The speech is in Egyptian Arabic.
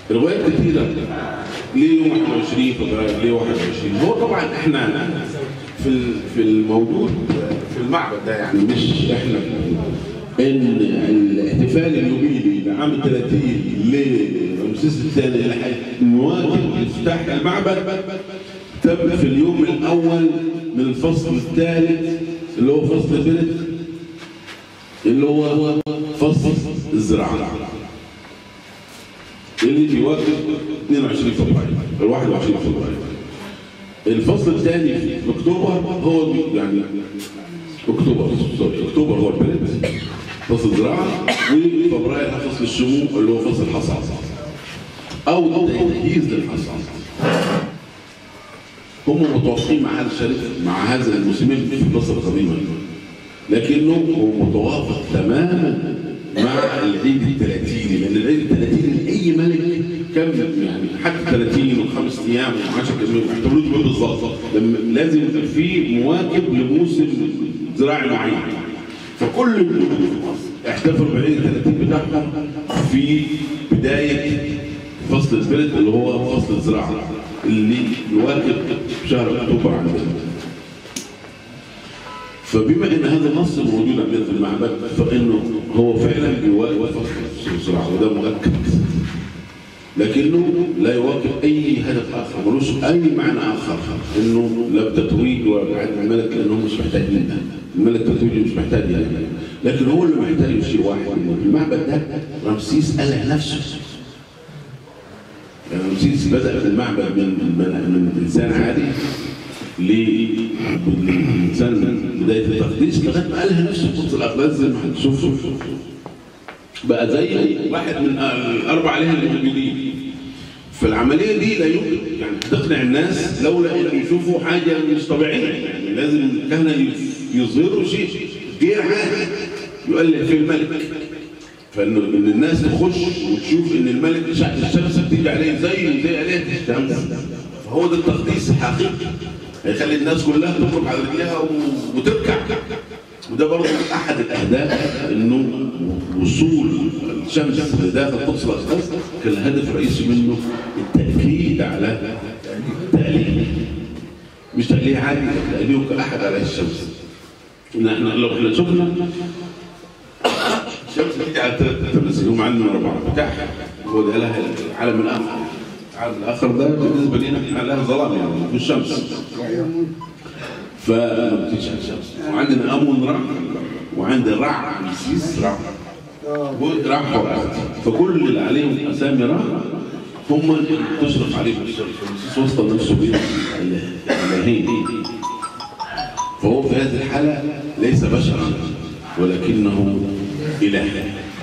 روايات كثيره ليه يوم 21 فبراير ليه 21 هو طبعا احنا في ال- في الموجود في المعبد ده يعني مش احنا ان الاحتفال اليوبيلي لعام 30 لرمسيس الثاني اللي هنواكب افتتاح المعبد تم في اليوم الاول من الفصل الثالث اللي هو فصل البلد اللي هو فصل الزراعه اللي بيواكب 22 فبراير ال 21 فبراير الفصل الثاني في اكتوبر هو بي- يعني اكتوبر سوري اكتوبر هو البلد فصل الزراعه وفبراير فصل الشموع اللي هو فصل الحصاد او تجهيز للحصاد هم متوافقين مع هذا الشريف مع هذا الموسمين في مصر قديما لكنه هو متوافق تماما مع العيد الثلاثيني لان العيد الثلاثيني لاي ملك كم يعني حتى 30 وخمس ايام و10 ايام ما يعتبروش بيه بالظبط لما لازم يبقى في مواكب لموسم زراعي معين فكل الملوك في مصر احتفلوا بالعيد الثلاثين بتاعهم في بدايه فصل البلد اللي هو فصل الزراعه اللي يواكب شهر اكتوبر عندنا فبما ان هذا النص موجود عندنا في المعبد فانه هو فعلا بيواكب فصل الزراعه وده مؤكد لكنه لا يواكب اي هدف اخر ملوش اي معنى اخر انه لا بتتويج ولا بعد الملك لانه مش محتاجين ده الملك تتويج مش محتاج يعني لكن هو اللي محتاج شيء واحد انه في المعبد ده رمسيس اله نفسه يعني رمسيس بدا في المعبد من من, من انسان عادي للانسان من بدايه التقديس لغايه ما قالها نفسه في قدس الاقداس زي ما هتشوفوا بقى زي واحد من الاربع اله اللي موجودين فالعمليه دي لا يمكن يعني تقنع الناس لولا ان يشوفوا حاجه مش طبيعيه يعني لازم الكهنه يظهروا شيء غير عادي يؤلف في الملك فانه ان الناس تخش وتشوف ان الملك الشمس بتيجي عليه زي زي عليه الشمس فهو ده التقديس الحقيقي هيخلي الناس كلها تخرج على رجلها وتركع وده برضه احد الاهداف انه وصول الشمس لداخل قدس الاقداس كان الهدف الرئيسي منه التاكيد على تأليه مش تأليه عادي تأليه كأحد على الشمس نحن لو احنا شفنا الشمس بتيجي على ثلاث تماثيل هم عندنا اربعه بتاعها هو ده لها العالم الاخر العالم الاخر ده بالنسبه لنا احنا لها ظلام يعني ما فيش شمس فما بتجيش على الشمس وعندنا امون رع وعندنا رع مسيس رع ورع حرات فكل اللي عليهم اسامي رع هم اللي تشرف عليهم الشمس مسيس وصل نفسه بين الالهين فهو في هذه الحاله ليس بشرا ولكنه اله